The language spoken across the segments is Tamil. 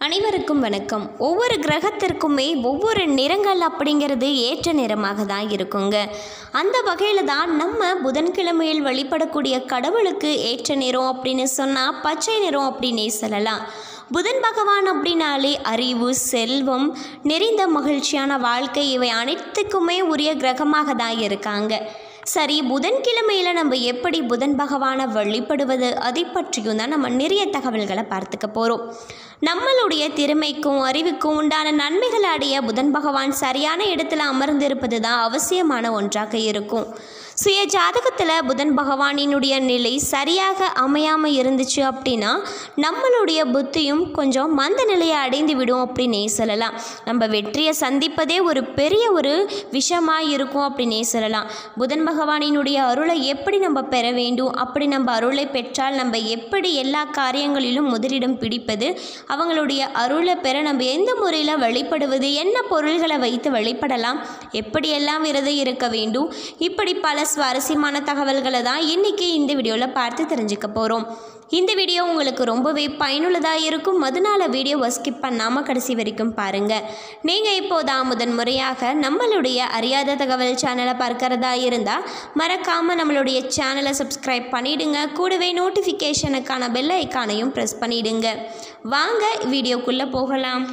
அனைவருக்கும் வணக்கம் ஒவ்வொரு கிரகத்திற்குமே ஒவ்வொரு நிறங்கள் அப்படிங்கிறது ஏற்ற நிறமாக தான் இருக்குங்க அந்த வகையில் தான் நம்ம புதன்கிழமையில் வழிபடக்கூடிய கடவுளுக்கு ஏற்ற நிறம் அப்படின்னு சொன்னால் பச்சை நிறம் அப்படின்னே சொல்லலாம் புதன் பகவான் அப்படின்னாலே அறிவு செல்வம் நிறைந்த மகிழ்ச்சியான வாழ்க்கை இவை அனைத்துக்குமே உரிய கிரகமாக தான் இருக்காங்க சரி புதன்கிழமையில் நம்ம எப்படி புதன் பகவானை வழிபடுவது அதை பற்றியும் தான் நம்ம நிறைய தகவல்களை பார்த்துக்க போகிறோம் நம்மளுடைய திறமைக்கும் அறிவுக்கும் உண்டான நன்மைகளை அடைய புதன் பகவான் சரியான இடத்துல அமர்ந்திருப்பது தான் அவசியமான ஒன்றாக இருக்கும் சுய ஜாதகத்தில் புதன் பகவானினுடைய நிலை சரியாக அமையாமல் இருந்துச்சு அப்படின்னா நம்மளுடைய புத்தியும் கொஞ்சம் மந்த நிலையை அடைந்து விடும் அப்படின்னே சொல்லலாம் நம்ம வெற்றியை சந்திப்பதே ஒரு பெரிய ஒரு விஷமாக இருக்கும் அப்படின்னே சொல்லலாம் புதன் பகவானினுடைய அருளை எப்படி நம்ம பெற வேண்டும் அப்படி நம்ம அருளை பெற்றால் நம்ம எப்படி எல்லா காரியங்களிலும் முதலிடம் பிடிப்பது அவங்களுடைய அருளை பெற நம்ம எந்த முறையில் வழிபடுவது என்ன பொருள்களை வைத்து வழிபடலாம் எப்படியெல்லாம் விரதம் இருக்க வேண்டும் இப்படி பல சுவாரஸ்யமான தகவல்களை தான் இன்றைக்கி இந்த வீடியோவில் பார்த்து தெரிஞ்சுக்க போகிறோம் இந்த வீடியோ உங்களுக்கு ரொம்பவே பயனுள்ளதாக இருக்கும் அதனால வீடியோவை ஸ்கிப் பண்ணாமல் கடைசி வரைக்கும் பாருங்கள் நீங்கள் இப்போதான் முதன் முறையாக நம்மளுடைய அறியாத தகவல் சேனலை பார்க்கறதா இருந்தால் மறக்காமல் நம்மளுடைய சேனலை சப்ஸ்கிரைப் பண்ணிடுங்க கூடவே நோட்டிஃபிகேஷனுக்கான பெல் ஐக்கானையும் ப்ரெஸ் பண்ணிடுங்க வாங்க வீடியோக்குள்ளே போகலாம்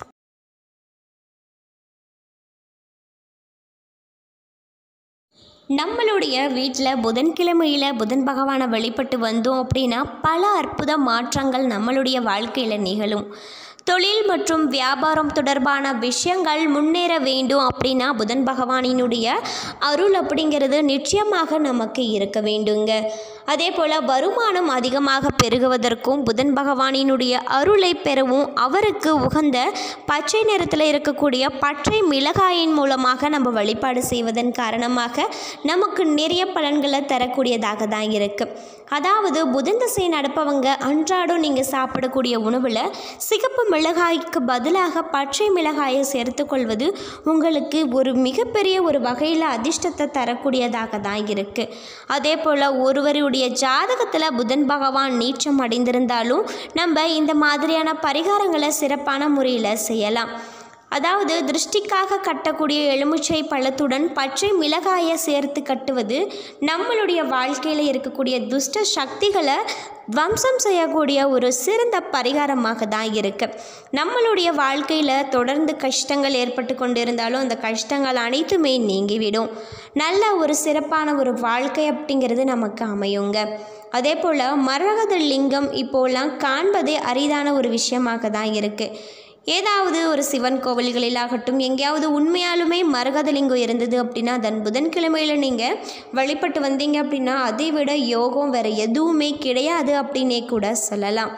நம்மளுடைய வீட்டில் புதன்கிழமையில் புதன் பகவானை வழிபட்டு வந்தோம் அப்படின்னா பல அற்புத மாற்றங்கள் நம்மளுடைய வாழ்க்கையில் நிகழும் தொழில் மற்றும் வியாபாரம் தொடர்பான விஷயங்கள் முன்னேற வேண்டும் அப்படின்னா புதன் பகவானினுடைய அருள் அப்படிங்கிறது நிச்சயமாக நமக்கு இருக்க வேண்டுங்க அதே போல் வருமானம் அதிகமாக பெருகுவதற்கும் புதன் பகவானினுடைய அருளை பெறவும் அவருக்கு உகந்த பச்சை நிறத்தில் இருக்கக்கூடிய பச்சை மிளகாயின் மூலமாக நம்ம வழிபாடு செய்வதன் காரணமாக நமக்கு நிறைய பலன்களை தரக்கூடியதாக தான் இருக்குது அதாவது புதன் திசை நடப்பவங்க அன்றாடம் நீங்கள் சாப்பிடக்கூடிய உணவில் சிகப்பு மிளகாய்க்கு பதிலாக பச்சை மிளகாயை சேர்த்துக்கொள்வது உங்களுக்கு ஒரு மிகப்பெரிய ஒரு வகையில் அதிர்ஷ்டத்தை தரக்கூடியதாக தான் இருக்குது அதே போல் ஒருவருடைய ஜாதகத்தில் புதன் பகவான் நீச்சம் அடைந்திருந்தாலும் நம்ம இந்த மாதிரியான பரிகாரங்களை சிறப்பான முறையில் செய்யலாம் அதாவது திருஷ்டிக்காக கட்டக்கூடிய எலுமிச்சை பழத்துடன் பச்சை மிளகாயை சேர்த்து கட்டுவது நம்மளுடைய வாழ்க்கையில் இருக்கக்கூடிய துஷ்ட சக்திகளை துவம்சம் செய்யக்கூடிய ஒரு சிறந்த பரிகாரமாக தான் இருக்குது நம்மளுடைய வாழ்க்கையில் தொடர்ந்து கஷ்டங்கள் ஏற்பட்டு கொண்டிருந்தாலும் அந்த கஷ்டங்கள் அனைத்துமே நீங்கிவிடும் நல்ல ஒரு சிறப்பான ஒரு வாழ்க்கை அப்படிங்கிறது நமக்கு அமையுங்க அதே போல் மரகத லிங்கம் இப்போலாம் காண்பதே அரிதான ஒரு விஷயமாக தான் இருக்குது ஏதாவது ஒரு சிவன் கோவில்களிலாகட்டும் எங்கேயாவது உண்மையாலுமே மரகதலிங்கம் இருந்தது அப்படின்னா அதன் புதன்கிழமையில் நீங்கள் வழிபட்டு வந்தீங்க அப்படின்னா அதை விட யோகம் வேறு எதுவுமே கிடையாது அப்படின்னே கூட சொல்லலாம்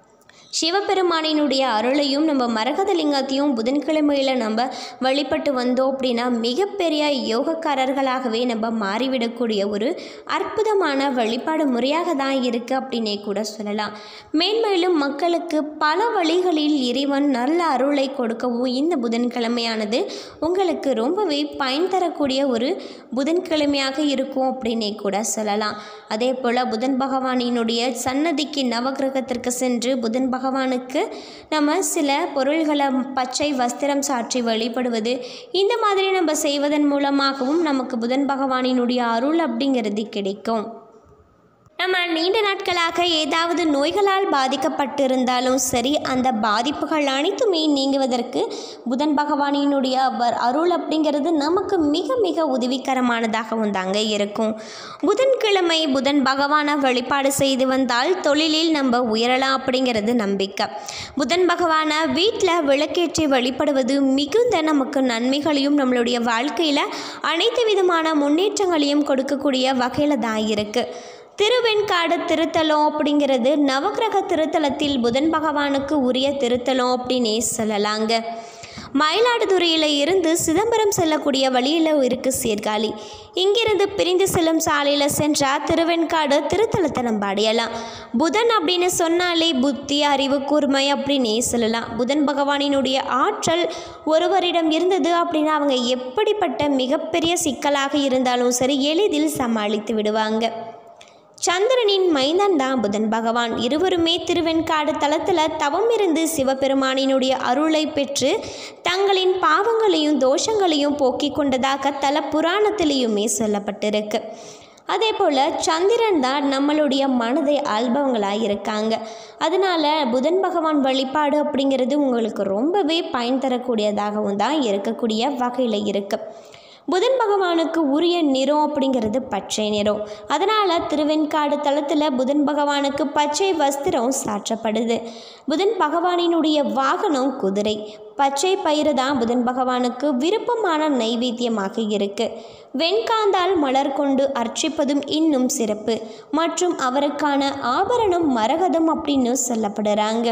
சிவபெருமானினுடைய அருளையும் நம்ம மரகதலிங்கத்தையும் புதன்கிழமையில் நம்ம வழிபட்டு வந்தோம் அப்படின்னா மிகப்பெரிய யோகக்காரர்களாகவே நம்ம மாறிவிடக்கூடிய ஒரு அற்புதமான வழிபாடு முறையாக தான் இருக்குது அப்படின்னே கூட சொல்லலாம் மேன்மேலும் மக்களுக்கு பல வழிகளில் இறைவன் நல்ல அருளை கொடுக்கவும் இந்த புதன்கிழமையானது உங்களுக்கு ரொம்பவே பயன் தரக்கூடிய ஒரு புதன்கிழமையாக இருக்கும் அப்படின்னே கூட சொல்லலாம் அதே போல் புதன் பகவானினுடைய சன்னதிக்கு நவகிரகத்திற்கு சென்று புதன் பகவானுக்கு நம்ம சில பொருள்களை பச்சை வஸ்திரம் சாற்றி வழிபடுவது இந்த மாதிரி நம்ம செய்வதன் மூலமாகவும் நமக்கு புதன் பகவானினுடைய அருள் அப்படிங்கிறது கிடைக்கும் நம்ம நீண்ட நாட்களாக ஏதாவது நோய்களால் பாதிக்கப்பட்டிருந்தாலும் சரி அந்த பாதிப்புகள் அனைத்துமே நீங்குவதற்கு புதன் பகவானினுடைய அவர் அருள் அப்படிங்கிறது நமக்கு மிக மிக உதவிகரமானதாகவும் தாங்க இருக்கும் புதன்கிழமை புதன் பகவானை வழிபாடு செய்து வந்தால் தொழிலில் நம்ம உயரலாம் அப்படிங்கிறது நம்பிக்கை புதன் பகவானை வீட்டில் விளக்கேற்றி வழிபடுவது மிகுந்த நமக்கு நன்மைகளையும் நம்மளுடைய வாழ்க்கையில் அனைத்து விதமான முன்னேற்றங்களையும் கொடுக்கக்கூடிய வகையில் தான் இருக்குது திருவெண்காடு திருத்தலம் அப்படிங்கிறது நவக்கிரக திருத்தலத்தில் புதன் பகவானுக்கு உரிய திருத்தலம் அப்படின்னே சொல்லலாங்க மயிலாடுதுறையில் இருந்து சிதம்பரம் செல்லக்கூடிய வழியில் இருக்குது சீர்காழி இங்கிருந்து பிரிந்து செல்லும் சாலையில் சென்றால் திருவெண்காடு திருத்தலத்தை நம்ம அடையலாம் புதன் அப்படின்னு சொன்னாலே புத்தி அறிவு கூர்மை அப்படின்னே சொல்லலாம் புதன் பகவானினுடைய ஆற்றல் ஒருவரிடம் இருந்தது அப்படின்னா அவங்க எப்படிப்பட்ட மிகப்பெரிய சிக்கலாக இருந்தாலும் சரி எளிதில் சமாளித்து விடுவாங்க சந்திரனின் மைந்தன் தான் புதன் பகவான் இருவருமே திருவெண்காடு தலத்தில் தவம் இருந்து சிவபெருமானினுடைய அருளை பெற்று தங்களின் பாவங்களையும் தோஷங்களையும் போக்கிக் கொண்டதாக தல புராணத்திலேயுமே சொல்லப்பட்டிருக்கு அதே போல் சந்திரன் தான் நம்மளுடைய மனதை ஆள்பவங்களாக இருக்காங்க அதனால் புதன் பகவான் வழிபாடு அப்படிங்கிறது உங்களுக்கு ரொம்பவே பயன் தரக்கூடியதாகவும் தான் இருக்கக்கூடிய வகையில் இருக்குது புதன் பகவானுக்கு உரிய நிறம் அப்படிங்கிறது பச்சை நிறம் அதனால் திருவெண்காடு தளத்தில் புதன் பகவானுக்கு பச்சை வஸ்திரம் சாற்றப்படுது புதன் பகவானினுடைய வாகனம் குதிரை பச்சை பயிறு தான் புதன் பகவானுக்கு விருப்பமான நைவேத்தியமாக இருக்கு வெண்காந்தால் மலர் கொண்டு அர்ச்சிப்பதும் இன்னும் சிறப்பு மற்றும் அவருக்கான ஆபரணம் மரகதம் அப்படின்னு சொல்லப்படுறாங்க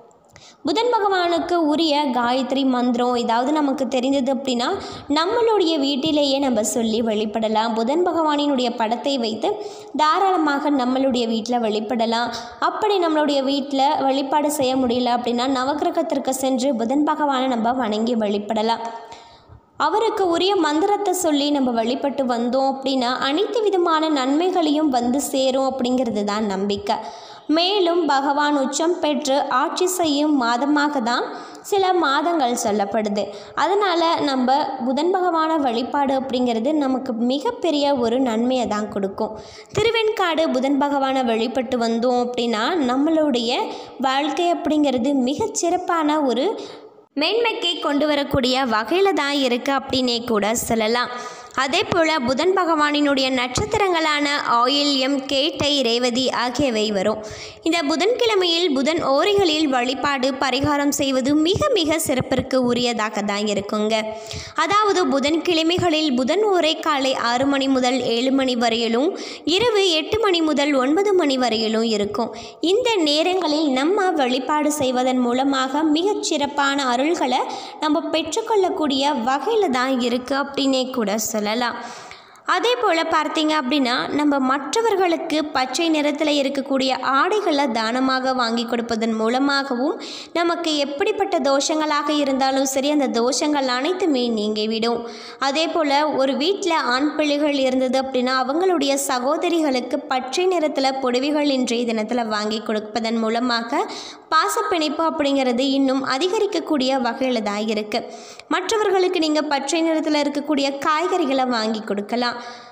புதன் பகவானுக்கு உரிய காயத்ரி மந்திரம் ஏதாவது நமக்கு தெரிந்தது அப்படின்னா நம்மளுடைய வீட்டிலேயே நம்ம சொல்லி வழிபடலாம் புதன் பகவானினுடைய படத்தை வைத்து தாராளமாக நம்மளுடைய வீட்டில் வழிபடலாம் அப்படி நம்மளுடைய வீட்டில் வழிபாடு செய்ய முடியல அப்படின்னா நவக்கிரகத்திற்கு சென்று புதன் பகவானை நம்ம வணங்கி வழிபடலாம் அவருக்கு உரிய மந்திரத்தை சொல்லி நம்ம வழிபட்டு வந்தோம் அப்படின்னா அனைத்து விதமான நன்மைகளையும் வந்து சேரும் அப்படிங்கிறது தான் நம்பிக்கை மேலும் பகவான் உச்சம் பெற்று ஆட்சி செய்யும் மாதமாக தான் சில மாதங்கள் சொல்லப்படுது அதனால் நம்ம புதன் பகவான வழிபாடு அப்படிங்கிறது நமக்கு மிகப்பெரிய ஒரு நன்மையை தான் கொடுக்கும் திருவெண்காடு புதன் பகவானை வழிபட்டு வந்தோம் அப்படின்னா நம்மளுடைய வாழ்க்கை அப்படிங்கிறது மிகச் சிறப்பான ஒரு மேன்மைக்கு கொண்டு வரக்கூடிய வகையில் தான் இருக்குது அப்படின்னே கூட சொல்லலாம் அதே போல் புதன் பகவானினுடைய நட்சத்திரங்களான ஆயில்யம் கேட்டை ரேவதி ஆகியவை வரும் இந்த புதன்கிழமையில் புதன் ஓரைகளில் வழிபாடு பரிகாரம் செய்வது மிக மிக சிறப்பிற்கு உரியதாக தான் இருக்குங்க அதாவது புதன்கிழமைகளில் புதன் ஓரை காலை ஆறு மணி முதல் ஏழு மணி வரையிலும் இரவு எட்டு மணி முதல் ஒன்பது மணி வரையிலும் இருக்கும் இந்த நேரங்களில் நம்ம வழிபாடு செய்வதன் மூலமாக மிகச் சிறப்பான அருள்களை நம்ம பெற்றுக்கொள்ளக்கூடிய வகையில் தான் இருக்குது அப்படின்னே கூட சொல்லலாம் அதே போல் பார்த்தீங்க அப்படின்னா நம்ம மற்றவர்களுக்கு பச்சை நிறத்தில் இருக்கக்கூடிய ஆடைகளை தானமாக வாங்கி கொடுப்பதன் மூலமாகவும் நமக்கு எப்படிப்பட்ட தோஷங்களாக இருந்தாலும் சரி அந்த தோஷங்கள் அனைத்துமே நீங்கிவிடும் அதே போல் ஒரு வீட்டில் ஆண் பிள்ளைகள் இருந்தது அப்படின்னா அவங்களுடைய சகோதரிகளுக்கு பச்சை நிறத்தில் புடவைகள் இன்றைய தினத்தில் வாங்கி கொடுப்பதன் மூலமாக பாசப்பிணைப்பு அப்படிங்கிறது இன்னும் அதிகரிக்கக்கூடிய வகையில் தான் இருக்குது மற்றவர்களுக்கு நீங்கள் பச்சை நிறத்தில் இருக்கக்கூடிய காய்கறிகளை வாங்கி கொடுக்கலாம்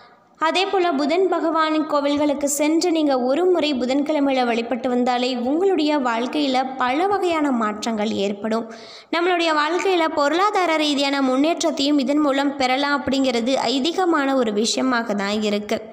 அதே போல் புதன் பகவானின் கோவில்களுக்கு சென்று நீங்கள் ஒரு முறை புதன்கிழமையில் வழிபட்டு வந்தாலே உங்களுடைய வாழ்க்கையில் பல வகையான மாற்றங்கள் ஏற்படும் நம்மளுடைய வாழ்க்கையில் பொருளாதார ரீதியான முன்னேற்றத்தையும் இதன் மூலம் பெறலாம் அப்படிங்கிறது ஐதீகமான ஒரு விஷயமாக தான் இருக்குது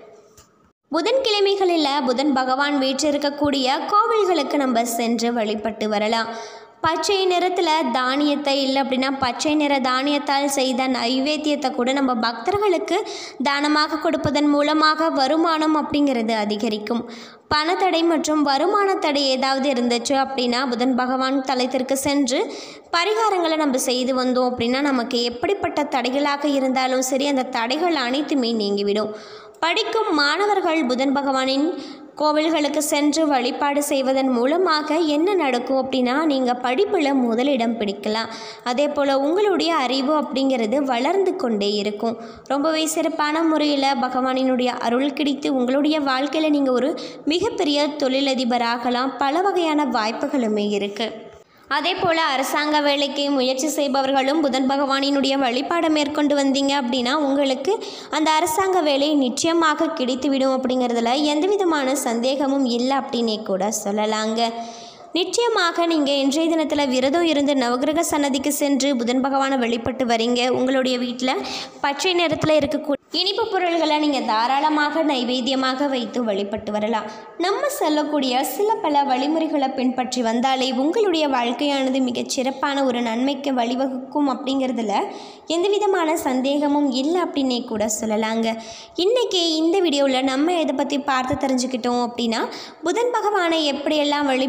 புதன்கிழமைகளில் புதன் பகவான் வீற்றிருக்கக்கூடிய கோவில்களுக்கு நம்ம சென்று வழிபட்டு வரலாம் பச்சை நிறத்தில் தானியத்தை இல்லை அப்படின்னா பச்சை நிற தானியத்தால் செய்த நைவேத்தியத்தை கூட நம்ம பக்தர்களுக்கு தானமாக கொடுப்பதன் மூலமாக வருமானம் அப்படிங்கிறது அதிகரிக்கும் பணத்தடை மற்றும் வருமான தடை ஏதாவது இருந்துச்சு அப்படின்னா புதன் பகவான் தலத்திற்கு சென்று பரிகாரங்களை நம்ம செய்து வந்தோம் அப்படின்னா நமக்கு எப்படிப்பட்ட தடைகளாக இருந்தாலும் சரி அந்த தடைகள் அனைத்துமே நீங்கிவிடும் படிக்கும் மாணவர்கள் புதன் பகவானின் கோவில்களுக்கு சென்று வழிபாடு செய்வதன் மூலமாக என்ன நடக்கும் அப்படின்னா நீங்கள் படிப்பில் முதலிடம் பிடிக்கலாம் அதே போல் உங்களுடைய அறிவு அப்படிங்கிறது வளர்ந்து கொண்டே இருக்கும் ரொம்பவே சிறப்பான முறையில் பகவானினுடைய அருள் கிடைத்து உங்களுடைய வாழ்க்கையில் நீங்கள் ஒரு மிகப்பெரிய தொழிலதிபராகலாம் பல வகையான வாய்ப்புகளுமே இருக்குது அதே போல் அரசாங்க வேலைக்கு முயற்சி செய்பவர்களும் புதன் பகவானினுடைய வழிபாடை மேற்கொண்டு வந்தீங்க அப்படின்னா உங்களுக்கு அந்த அரசாங்க வேலை நிச்சயமாக கிடைத்துவிடும் அப்படிங்கிறதுல எந்த விதமான சந்தேகமும் இல்லை அப்படின்னே கூட சொல்லலாங்க நிச்சயமாக நீங்கள் இன்றைய தினத்தில் விரதம் இருந்து நவகிரக சன்னதிக்கு சென்று புதன் பகவானை வழிபட்டு வரீங்க உங்களுடைய வீட்டில் பச்சை நிறத்தில் இருக்கக்கூடிய இனிப்பு பொருள்களை நீங்கள் தாராளமாக நைவேத்தியமாக வைத்து வழிபட்டு வரலாம் நம்ம சொல்லக்கூடிய சில பல வழிமுறைகளை பின்பற்றி வந்தாலே உங்களுடைய வாழ்க்கையானது மிகச் சிறப்பான ஒரு நன்மைக்கு வழிவகுக்கும் அப்படிங்கிறதுல எந்த விதமான சந்தேகமும் இல்லை அப்படின்னே கூட சொல்லலாங்க இன்றைக்கி இந்த வீடியோவில் நம்ம எதை பற்றி பார்த்து தெரிஞ்சுக்கிட்டோம் அப்படின்னா புதன் பகவானை எப்படியெல்லாம் வழிபடுவது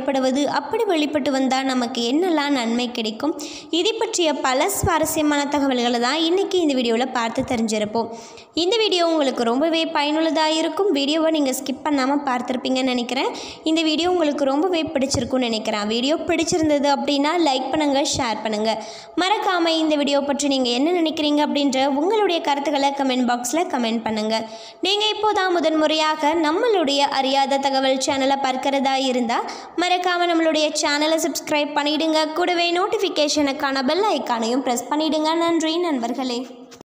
அப்படி வழிபட்டு வந்தால் நமக்கு என்னெல்லாம் நன்மை கிடைக்கும் இதை பற்றிய பல சுவாரஸ்யமான தகவல்களை தான் இன்றைக்கி இந்த வீடியோவில் பார்த்து தெரிஞ்சிருப்போம் இந்த வீடியோ உங்களுக்கு ரொம்பவே பயனுள்ளதாக இருக்கும் வீடியோவை நீங்கள் ஸ்கிப் பண்ணாமல் பார்த்துருப்பீங்கன்னு நினைக்கிறேன் இந்த வீடியோ உங்களுக்கு ரொம்பவே பிடிச்சிருக்கும்னு நினைக்கிறேன் வீடியோ பிடிச்சிருந்தது அப்படின்னா லைக் பண்ணுங்கள் ஷேர் பண்ணுங்கள் மறக்காமல் இந்த வீடியோ பற்றி நீங்கள் என்ன நினைக்கிறீங்க அப்படின்ற உங்களுடைய கருத்துக்களை கமெண்ட் பாக்ஸில் கமெண்ட் பண்ணுங்கள் நீங்கள் இப்போதான் முதன்முறையாக நம்மளுடைய அறியாத தகவல் சேனலை பார்க்கிறதா இருந்தால் மறக்காமல் நம்மளுடைய சேனலை சப்ஸ்கிரைப் பண்ணிவிடுங்க கூடவே நோட்டிஃபிகேஷனுக்கான பெல் ஐக்கானையும் ப்ரெஸ் பண்ணிவிடுங்க நன்றி நண்பர்களே